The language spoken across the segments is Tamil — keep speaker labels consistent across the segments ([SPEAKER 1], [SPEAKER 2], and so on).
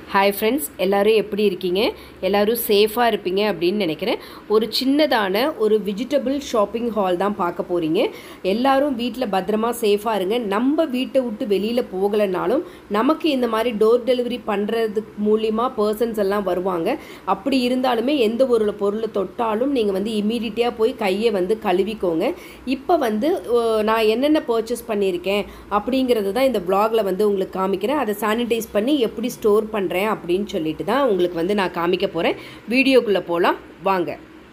[SPEAKER 1] ஹாய் ஃப்ரெண்ட்ஸ் எல்லோரும் எப்படி இருக்கீங்க எல்லோரும் சேஃபாக இருப்பீங்க அப்படின்னு நினைக்கிறேன் ஒரு சின்னதான ஒரு வெஜிடபிள் ஷாப்பிங் ஹால் தான் பார்க்க போகிறீங்க எல்லாரும் வீட்டில் பத்திரமா சேஃபாக இருங்க நம்ம வீட்டை விட்டு வெளியில் போகலைனாலும் நமக்கு இந்த மாதிரி டோர் டெலிவரி பண்ணுறதுக்கு மூலியமாக பர்சன்ஸ் எல்லாம் வருவாங்க அப்படி இருந்தாலுமே எந்த ஒரு பொருளை தொட்டாலும் நீங்கள் வந்து இம்மீடியட்டாக போய் கையை வந்து கழுவிக்கோங்க இப்போ வந்து அஹ், நான் என்னென்ன பர்ச்சேஸ் பண்ணியிருக்கேன் அப்படிங்கிறது தான் இந்த வ்ளாகில் வந்து உங்களுக்கு காமிக்கிறேன் அதை சானிடைஸ் பண்ணி எப்படி ஸ்டோர் பண்ணுறேன் அப்படின்னு சொல்லிட்டு தான் உங்களுக்கு வந்து நான் காமிக்க போகிறேன் வீடியோக்குள்ளே போகலாம் வாங்க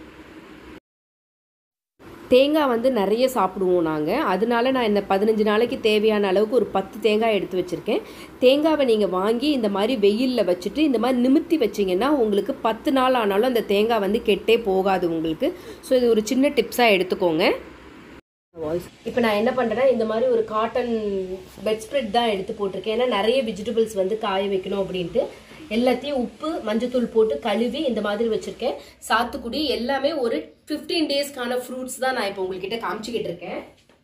[SPEAKER 1] தேங்காய் வந்து நிறைய சாப்பிடுவோம் நாங்கள் அதனால நான் இந்த பதினஞ்சு நாளைக்கு தேவையான அளவுக்கு ஒரு பத்து தேங்காய் எடுத்து வச்சுருக்கேன் தேங்காவை நீங்கள் வாங்கி இந்த மாதிரி வெயிலில் வச்சுட்டு இந்த மாதிரி நிமித்தி வச்சிங்கன்னா உங்களுக்கு பத்து நாள் ஆனாலும் அந்த தேங்காய் வந்து கெட்டே போகாது உங்களுக்கு ஸோ இது ஒரு சின்ன டிப்ஸாக எடுத்துக்கோங்க இப்போ நான் என்ன பண்ணுறேன்னா இந்த மாதிரி ஒரு காட்டன் பெட் ஸ்ப்ரெட் தான் எடுத்து போட்டிருக்கேன் ஏன்னா நிறைய வெஜிடபிள்ஸ் வந்து காய வைக்கணும் அப்படின்ட்டு எல்லாத்தையும் உப்பு மஞ்சத்தூள் போட்டு கழுவி இந்த மாதிரி வச்சிருக்கேன் சாத்துக்குடி எல்லாமே ஒரு ஃபிஃப்டீன் டேஸ்க்கான ஃப்ரூட்ஸ் தான் நான் இப்போ உங்ககிட்ட காமிச்சிக்கிட்டு இருக்கேன்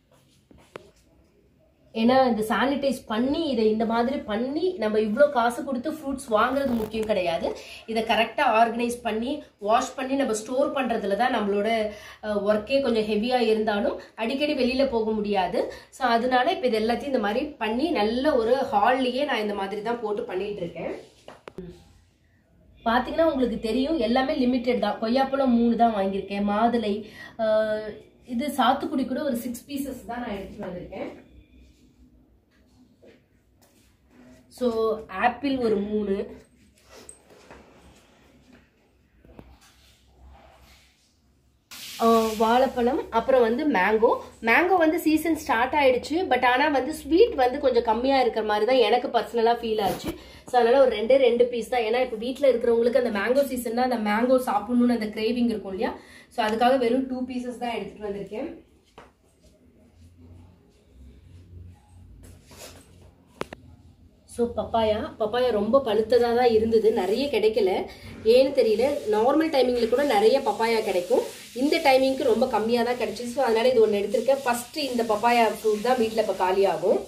[SPEAKER 1] ஏன்னா இந்த சானிடைஸ் பண்ணி இதை இந்த மாதிரி பண்ணி நம்ம இவ்வளோ காசு கொடுத்து ஃப்ரூட்ஸ் வாங்குறது முக்கியம் கிடையாது இதை கரெக்டாக ஆர்கனைஸ் பண்ணி வாஷ் பண்ணி நம்ம ஸ்டோர் பண்ணுறதுல தான் நம்மளோட ஒர்க்கே கொஞ்சம் ஹெவியாக இருந்தாலும் அடிக்கடி வெளியில் போக முடியாது ஸோ அதனால இப்போ இது எல்லாத்தையும் இந்த மாதிரி பண்ணி நல்ல ஒரு ஹால்லையே நான் இந்த மாதிரி தான் போட்டு பண்ணிட்டு இருக்கேன் பார்த்தீங்கன்னா உங்களுக்கு தெரியும் எல்லாமே லிமிட்டெட் தான் கொய்யாப்பழம் மூணு தான் வாங்கியிருக்கேன் மாதுளை அஹ், இது சாத்துக்குடி கூட ஒரு சிக்ஸ் பீசஸ் தான் நான் எடுத்துட்டு வந்திருக்கேன் ஸோ ஆப்பிள் ஒரு மூணு ஆஹ் வாழைப்பழம் அப்புறம் வந்து மேங்கோ மேங்கோ வந்து சீசன் ஸ்டார்ட் ஆயிடுச்சு பட் ஆனால் வந்து ஸ்வீட் வந்து கொஞ்சம் கம்மியாக இருக்கிற மாதிரி தான் எனக்கு பர்சனலாக ஃபீல் ஆச்சு ஸோ அதனால ஒரு ரெண்டே ரெண்டு பீஸ் தான் ஏன்னா இப்போ வீட்டில் இருக்கிறவங்களுக்கு அந்த மேங்கோ சீசன்னா அந்த மேங்கோ சாப்பிடணும்னு அந்த கிரேவிங் இருக்கும் இல்லையா ஸோ அதுக்காக வெறும் டூ பீசஸ் தான் எடுத்துகிட்டு வந்திருக்கேன் ஸோ பப்பாயா பப்பாயா ரொம்ப பழுத்ததாக தான் இருந்தது நிறைய கிடைக்கல ஏன்னு தெரியல நார்மல் டைமிங்கில் கூட நிறைய பப்பாயா கிடைக்கும் இந்த டைமிங்க்கு ரொம்ப கம்மியாக தான் கிடைச்சிச்சு ஸோ அதனால இது ஒன்று எடுத்திருக்கேன் ஃபஸ்ட்டு இந்த பப்பாயா ஃப்ரூட் தான் வீட்டில் இப்போ காலியாகும்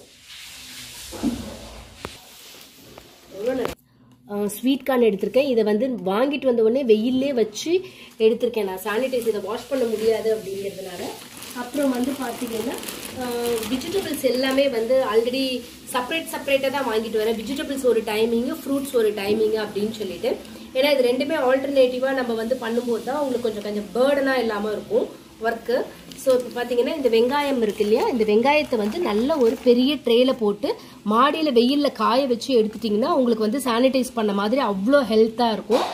[SPEAKER 1] ஸ்வீட் கார்ன் எடுத்திருக்கேன் இதை வந்து வாங்கிட்டு வந்த உடனே வெயிலே வச்சு எடுத்திருக்கேன் நான் சானிடைஸ் இதை வாஷ் பண்ண முடியாது அப்படிங்கிறதுனால அப்புறம் வந்து பார்த்தீங்கன்னா வெஜிடபிள்ஸ் எல்லாமே வந்து ஆல்ரெடி செப்பரேட் செப்பரேட்டாக தான் வாங்கிட்டு வரேன் வெஜிடபிள்ஸ் ஒரு டைமிங்கு ஃப்ரூட்ஸ் ஒரு டைமிங்கு அப்படின்னு சொல்லிட்டு ஏன்னா இது ரெண்டுமே ஆல்டர்னேட்டிவாக நம்ம வந்து பண்ணும்போது தான் உங்களுக்கு கொஞ்சம் கொஞ்சம் பேர்டனாக இல்லாமல் இருக்கும் ஒர்க்கு ஸோ இப்போ பார்த்தீங்கன்னா இந்த வெங்காயம் இருக்கு இல்லையா இந்த வெங்காயத்தை வந்து நல்ல ஒரு பெரிய ட்ரேல போட்டு மாடியில் வெயிலில் காய வச்சு எடுத்துட்டிங்கன்னா உங்களுக்கு வந்து சானிடைஸ் பண்ண மாதிரி அவ்வளோ ஹெல்த்தாக இருக்கும்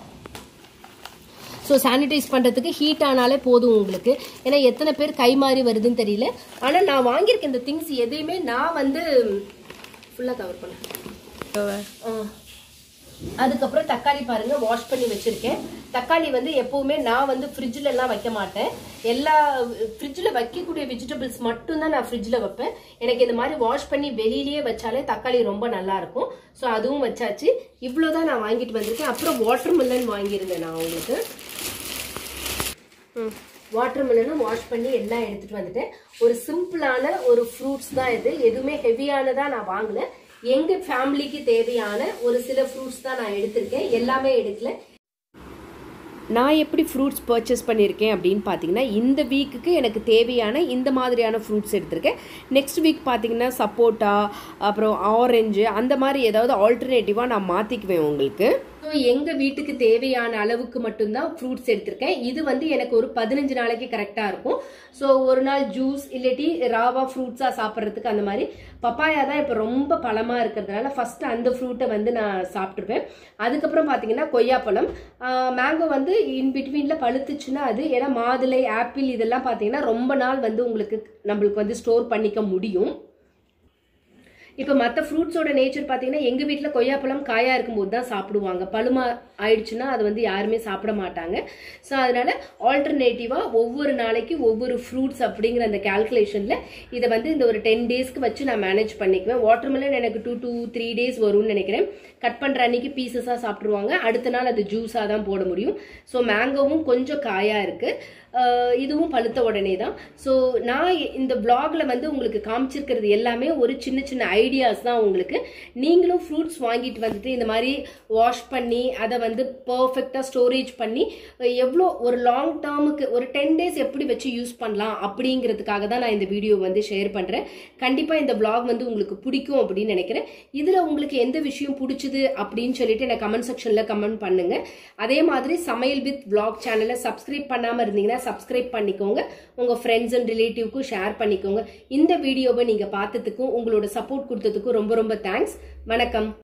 [SPEAKER 1] ஸோ சானிடைஸ் பண்ணுறதுக்கு ஹீட் ஆனாலே போதும் உங்களுக்கு ஏன்னா எத்தனை பேர் கை மாறி வருதுன்னு தெரியல ஆனால் நான் வாங்கியிருக்க இந்த திங்ஸ் எதையுமே நான் வந்து ஃபுல்லாக கவர் பண்ணேன் ஆ. அதுக்கப்புறம் தக்காளி பாருங்க வாஷ் பண்ணி வச்சிருக்கேன் தக்காளி வந்து எப்பவுமே நான் வந்து ஃப்ரிட்ஜில் எல்லாம் வைக்க மாட்டேன் எல்லா ஃப்ரிட்ஜில் வைக்கக்கூடிய வெஜிடபிள்ஸ் மட்டும்தான் நான் ஃப்ரிட்ஜில் வைப்பேன் எனக்கு இந்த மாதிரி வாஷ் பண்ணி வெளியிலேயே வச்சாலே தக்காளி ரொம்ப நல்லா இருக்கும் ஸோ அதுவும் வச்சாச்சு இவ்வளோதான் நான் வாங்கிட்டு வந்திருக்கேன் அப்புறம் வாட்டர் மில்லன் வாங்கியிருந்தேன் நான் உங்களுக்கு வாட்டர் மில்லனும் வாஷ் பண்ணி எல்லாம் எடுத்துட்டு வந்துட்டேன் ஒரு சிம்பிளான ஒரு ஃப்ரூட்ஸ் தான் இது எதுவுமே ஹெவியானதா நான் வாங்கல எங்க ஃபேமிலிக்கு தேவையான ஒரு சில ஃப்ரூட்ஸ் தான் நான் எடுத்திருக்கேன் எல்லாமே எடுக்கல நான் எப்படி ஃப்ரூட்ஸ் பர்ச்சேஸ் பண்ணியிருக்கேன் அப்படின்னு பார்த்தீங்கன்னா இந்த வீக்குக்கு எனக்கு தேவையான இந்த மாதிரியான ஃப்ரூட்ஸ் எடுத்திருக்கேன் நெக்ஸ்ட் வீக் பார்த்தீங்கன்னா சப்போட்டா அப்புறம் ஆரஞ்சு அந்த மாதிரி ஏதாவது ஆல்டர்னேட்டிவாக நான் மாற்றிக்குவேன் உங்களுக்கு ஸோ எங்கள் வீட்டுக்கு தேவையான அளவுக்கு மட்டும்தான் ஃப்ரூட்ஸ் எடுத்திருக்கேன் இது வந்து எனக்கு ஒரு பதினஞ்சு நாளைக்கு கரெக்டாக இருக்கும் ஸோ ஒரு நாள் ஜூஸ் இல்லாட்டி ராவா ஃப்ரூட்ஸாக சாப்பிட்றதுக்கு அந்த மாதிரி பப்பாயா தான் இப்போ ரொம்ப பழமாக இருக்கிறதுனால ஃபஸ்ட்டு அந்த ஃப்ரூட்டை வந்து நான் சாப்பிட்ருப்பேன் அதுக்கப்புறம் பார்த்தீங்கன்னா கொய்யாப்பழம் மேங்கோ வந்து இன் பிட்வீனில் பழுத்துச்சுன்னா அது ஏன்னா மாதுளை ஆப்பிள் இதெல்லாம் பார்த்தீங்கன்னா ரொம்ப நாள் வந்து உங்களுக்கு நம்மளுக்கு வந்து ஸ்டோர் பண்ணிக்க முடியும் இப்போ மற்ற ஃப்ரூட்ஸோட நேச்சர் பார்த்தீங்கன்னா எங்கள் வீட்டில் கொய்யாப்பழம் காயாக இருக்கும்போது தான் சாப்பிடுவாங்க பழுமா ஆயிடுச்சுன்னா அது வந்து யாருமே சாப்பிட மாட்டாங்க ஸோ அதனால ஆல்டர்னேட்டிவாக ஒவ்வொரு நாளைக்கு ஒவ்வொரு ஃப்ரூட்ஸ் அப்படிங்கிற அந்த கால்குலேஷனில் இதை வந்து இந்த ஒரு டென் டேஸ்க்கு வச்சு நான் மேனேஜ் பண்ணிக்குவேன் வாட்டர்மெலன் எனக்கு டூ டூ த்ரீ டேஸ் வரும்னு நினைக்கிறேன் கட் பண்ணுற அன்னைக்கு பீசஸாக சாப்பிட்ருவாங்க அடுத்த நாள் அது ஜூஸாக தான் போட முடியும் ஸோ மேங்கோவும் கொஞ்சம் காயாக இருக்குது அஹ், இதுவும் பழுத்த உடனே தான் ஸோ நான் இந்த vlogல வந்து உங்களுக்கு காமிச்சிருக்கிறது எல்லாமே ஒரு சின்ன சின்ன ஐடியாஸ் தான் உங்களுக்கு நீங்களும் ஃப்ரூட்ஸ் வாங்கிட்டு வந்துட்டு இந்த மாதிரி வாஷ் பண்ணி அதை வந்து பர்ஃபெக்டாக ஸ்டோரேஜ் பண்ணி எவ்வளோ ஒரு லாங் டேர்முக்கு ஒரு டென் டேஸ் எப்படி வச்சு யூஸ் பண்ணலாம் அப்படிங்கிறதுக்காக தான் நான் இந்த வீடியோ வந்து ஷேர் பண்ணுறேன் கண்டிப்பாக இந்த vlog வந்து உங்களுக்கு பிடிக்கும் அப்படின்னு நினைக்கிறேன் இதில் உங்களுக்கு எந்த விஷயம் பிடிச்சது அப்படின்னு சொல்லிட்டு எனக்கு கமெண்ட் செக்ஷனில் கமெண்ட் பண்ணுங்க அதே மாதிரி சமையல் வித் vlog சேனலை சப்ஸ்கிரைப் பண்ணாமல் இருந்தீங்கன்னா சப்ஸ்கிரைப் பண்ணிக்கோங்க உங்கள் ஃப்ரெண்ட்ஸ் அண்ட் ரிலேட்டிவ்க்கும் ஷேர் பண்ணிக்கோங்க இந்த வீடியோவை நீங்கள் பார்த்ததுக்கும் உங்களோட சப்போர்ட் கொடுத்ததுக்கும் ரொம்ப ரொம்ப தேங்க்ஸ் வணக்கம்